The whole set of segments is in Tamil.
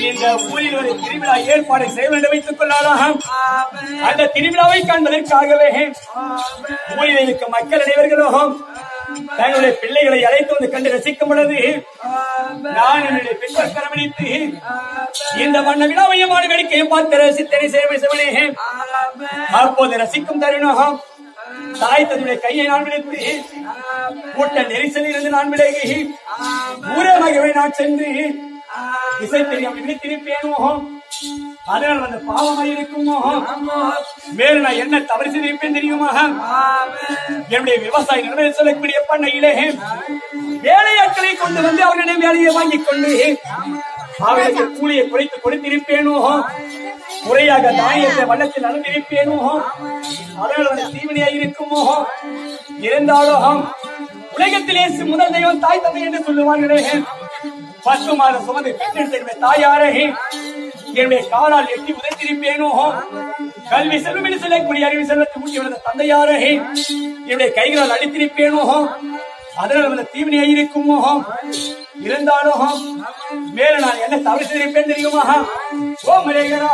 இந்த ஊரில் ஒரு திருவிழா ஏற்பாடு செய்ய வேண்டும் வைத்துக் கொள்ளாராம் அந்த திருவிழாவை காண்பதற்காகவே ஊரில் இருக்க மக்கள் அனைவர்களும் தங்களுடைய பிள்ளைகளை அழைத்து வந்து கண்டு ரசிக்கும் பொழுது நான் என்னுடைய பெண்கள் கரவணித்து இந்த வண்ண விழாவையமான வேடிக்கையும் பார்த்து ரசித்தனை சேவை சிவனே அப்போது ரசிக்கும் தருணம் தாய் தன்னுடைய கையை நான் விடுத்து கூட்ட நெரிசலில் இருந்து நான் விலகி ஊரகவே நான் சென்று இசை தெரியாமல் விழித்திருப்பேனோ அதனால் அந்த பாவமாக இருக்குமோ மேலும் நான் என்ன தவறு செய்திருப்பேன் தெரியுமா என்னுடைய விவசாய நிலைமையில் சொல்லக்கூடிய பண்ணையிலே வேலையாட்களை கொண்டு வந்து அவர்களிடம் வேலையை வாங்கிக் கொண்டு அவர்களுக்கு கூலியை குறைத்து கொடுத்திருப்பேனோ முறையாக தானியத்தை வள்ளத்தில் அனுப்பியிருப்பேனோ அதனால் அந்த தீவினையாக இருக்குமோ இருந்தாலும் உலகத்திலே முதல் தெய்வம் தாய் தந்தை என்று சொல்லுவார்களே பத்து மாதம் சுமந்து பெற்றெடுத்த தாயாரே என்னுடைய காலால் எட்டி உதைத்திருப்பேனோ கல்வி செல்வம் என்று சொல்லக்கூடிய அறிவு செல்வத்தை ஊட்டி வளர்ந்த தந்தையாரே என்னுடைய கைகளால் அடித்திருப்பேனோ அதனால் அந்த தீவினையா இருக்குமோ இருந்தாலும் மேல நான் என்ன தவறு செய்திருப்பேன் தெரியுமா ஓ மலேகரா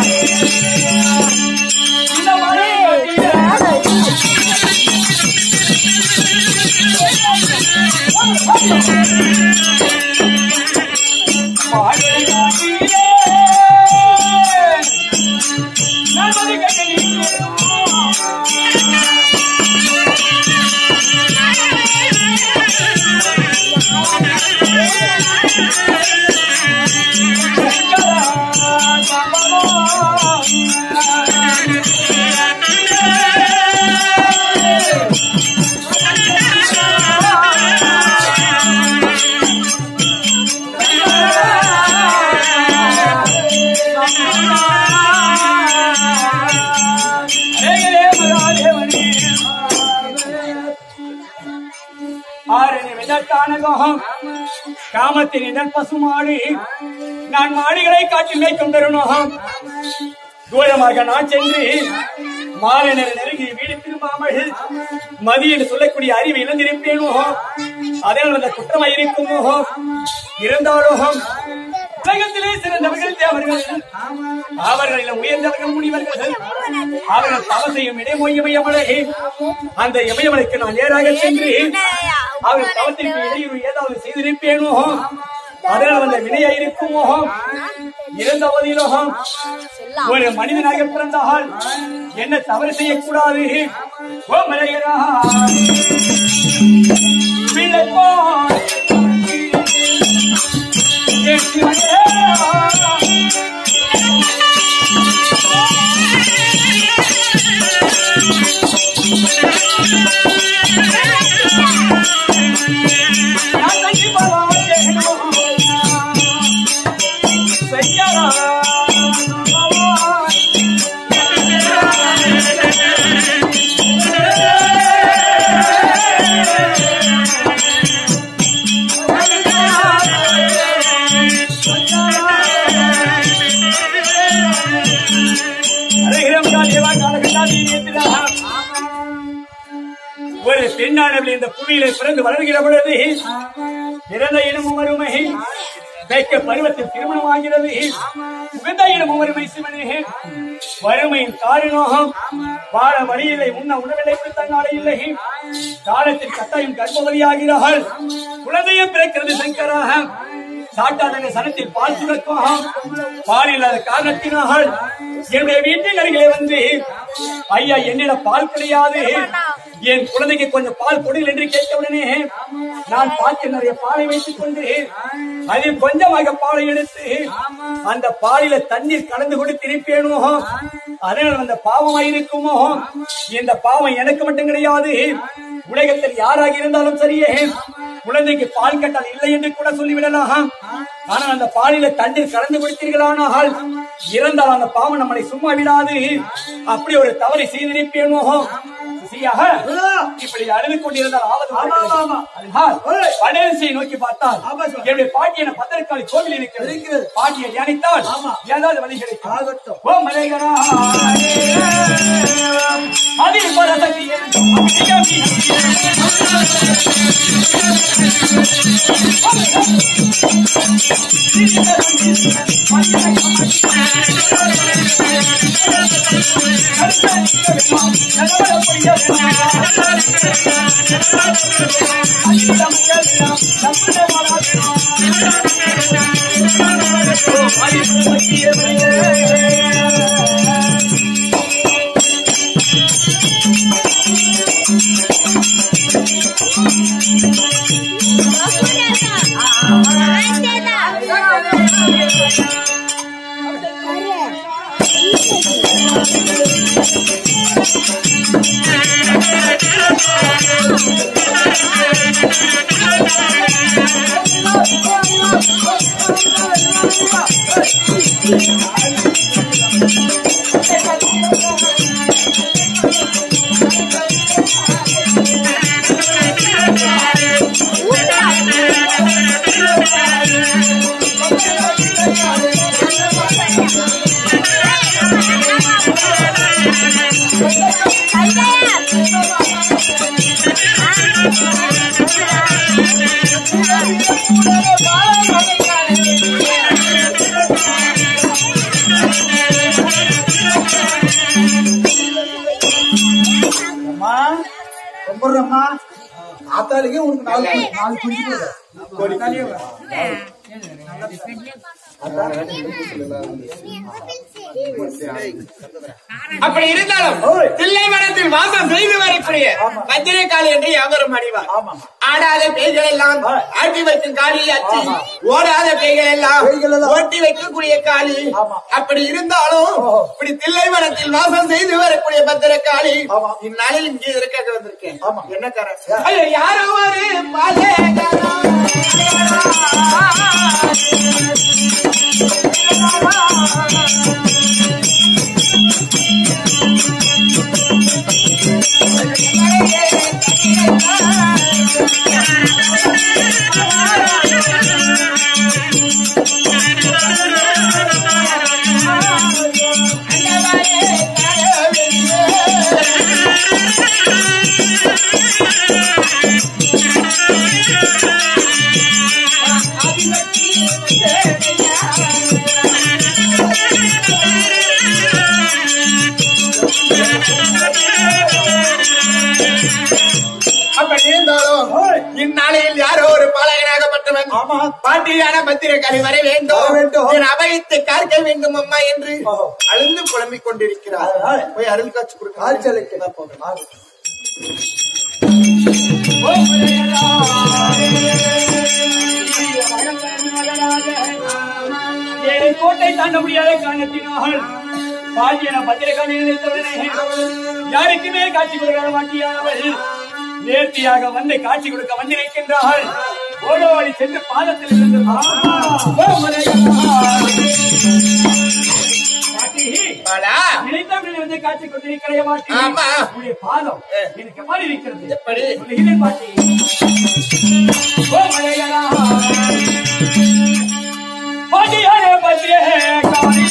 இந்த மலை அழகரே மகாதேவனே. ஆரணி விதத்தானகம் காமத்தின் இதழ் பசுமாடு நான் மாடுகளை காட்டி மேய்க்கும் தருணம் தூரமாக நான் சென்று மாலை நேர நெருங்கி வீடு திரும்பாமல் மதி என்று சொல்லக்கூடிய அறிவு இழந்திருப்பேனோ அதனால் அந்த குற்றமாக இருக்குமோ இருந்தாலும் உலகத்திலே சிறந்தவர்கள் தேவர்கள் அவர்களில் உயர்ந்தவர்கள் முனிவர்கள் அவர்கள் தவ செய்யும் இடைமொழியமையமலை அந்த இமயமலைக்கு நான் நேராக சென்று அவர்கள் தவத்திற்கு இடையூறு ஏதாவது செய்திருப்பேனோ அதனால் அந்த வினையா இருக்குமோ இருந்த போதிலும் ஒரு மனிதனாக பிறந்தால் என்ன தவறு செய்யக்கூடாது ஓ மலையரா பிள்ளை போல் எட்டி வந்தே. நான் தங்கி போவாதேனோ. செய்யறா. அருகிரம் காலியவா காலகட்டா நீ நேத்திரா. ஒரு பெண்ணானவள் இந்த புவியிலே பிறந்து வளர்கிற பொழுது பிறந்த இனமும் அருமை வைக்க பருவத்தில் திருமணம் ஆகிறது உகந்த இனமும் அருமை சிவனே வறுமையின் காரணம் வாழ வழியில்லை முன்ன உணவில்லை தன்னாலே இல்லை காலத்தில் கட்டாயம் கர்ப்பவதியாகிறார்கள் குழந்தையும் பிறக்கிறது சங்கராக சாட்டாதங்க சனத்தில் பால் சுரக்கும் பால் இல்லாத காரணத்தினால் என்னுடைய வீட்டின் அருகிலே வந்து ஐயா என்னிடம் பால் கிடையாது என் குழந்தைக்கு கொஞ்சம் பால் கொடுங்கள் என்று கேட்டவுடனே நான் பாத்தில் நிறைய பாலை வைத்துக் கொண்டு அதில் கொஞ்சமாக பாலை எடுத்து அந்த பாலில தண்ணீர் கலந்து கொண்டு திருப்பேனோ அதனால் அந்த பாவமாய் இருக்குமோ இந்த பாவம் எனக்கு மட்டும் கிடையாது உலகத்தில் யாராக இருந்தாலும் சரியே குழந்தைக்கு பால் கட்டால் இல்லை என்று கூட சொல்லிவிடலாம் ஆனால் அந்த பாலில தண்ணீர் கலந்து கொடுத்தீர்களானால் இறந்தால் அந்த பாவம் நம்மளை சும்மா விடாது அப்படி ஒரு தவறை செய்திருப்பேனோ சரியாக இப்படி அழுது கொண்டிருந்தால் ஆவது அதனால் வடதிசையை நோக்கி பார்த்தால் என்னுடைய பாட்டியன பத்திரக்காளி கோவில் இருக்கிறது பாட்டியை தியானித்தால் ஏதாவது வழி கிடைக்கும் ஓ மலைகரா அதில் பரசக்தியே அம்மா கும்பிடுறம்மா ஆத்தாளுக்கே உனக்கு நாலு நாலு குடிச்சு அப்படி இருந்தாலும் தில்லைவனத்தில் வாசம் செய்து வரக்கூடிய மந்திரை காளி என்று யாவரும் அறிவார் ஆமாமா. ஆடாத பேய்கள் எல்லாம் ஆ. ஆட்டி வைக்கும் காளி அச்சி ஆமா. ஓடாத பேய்கள் எல்லாம் பேய்கள் எல்லாம் ஓட்டி வைக்கக்கூடிய காளி ஆமா. அப்படி இருந்தாலும் ஓஹோ. இப்படி தில்லைவனத்தில் வாசம் செய்து வரக்கூடிய பத்திர காளி ஆமா. இந்நாளில் இங்கே இருக்க வந்திருக்கேன் ஆமா. என்ன தர ஐயோ யாரோ ஒரு பாலேகரா. அப்படி இருந்தாலும் இந்நாளையில் யாரோ ஒரு பாலகனாகப்பட்டவன் ஆமா. பாட்டியான பத்திரக்காரி வர வர வேண்டும் வேண்டும். என் அபயத்தை காக்க வேண்டும் அம்மா என்று ஓஹோ. அழுந்து புலம்பிக் கொண்டிருக்கிறார் அதனால் போய் அருள் காட்சி கொடுக்க காய்ச்சலுக்கு நான் போகிறேன் ஆகு. ஏழை கோட்டை தாண்ட முடியாத காரணத்தினால் பாண்டியன பத்திரகாளி நினைத்தவுடனே யாருக்குமே காட்சி கொடுக்க மாட்டியானவள் நேர்த்தியாக வந்து காட்சி கொடுக்க வந்திருக்கின்றாள் ஓடோடி சென்று பாதத்தில் இருந்து பாட்டி பாலா நினைத்தவர்கள் வந்து காட்சி கொண்டிருக்கிற மாட்டி ஆமா. உன்னுடைய பாதம் எனக்கு எப்படி இருக்கிறது எப்படி? சொல்லுகிறேன் பாட்டி ஓ மலையரா பாட்டியாரே பத்திரே காளி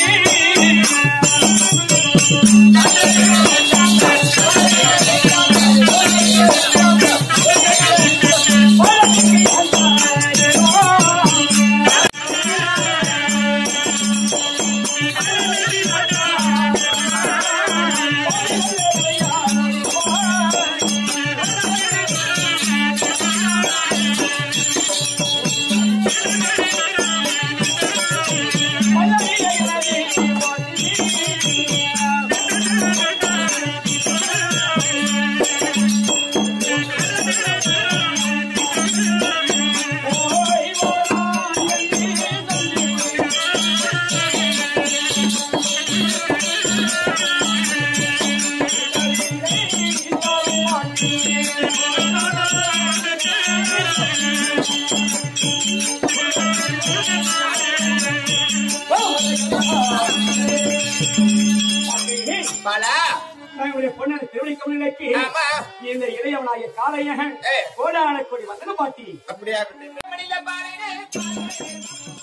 பாலா தங்களுடைய பொண்ணான திருவிழிக்கும் நிலைக்கு ஆமா. இந்த இளையவனாகிய காளையன் ஏ. கோடான கொடி வந்தன பாட்டி அப்படியா மனித பாருங்க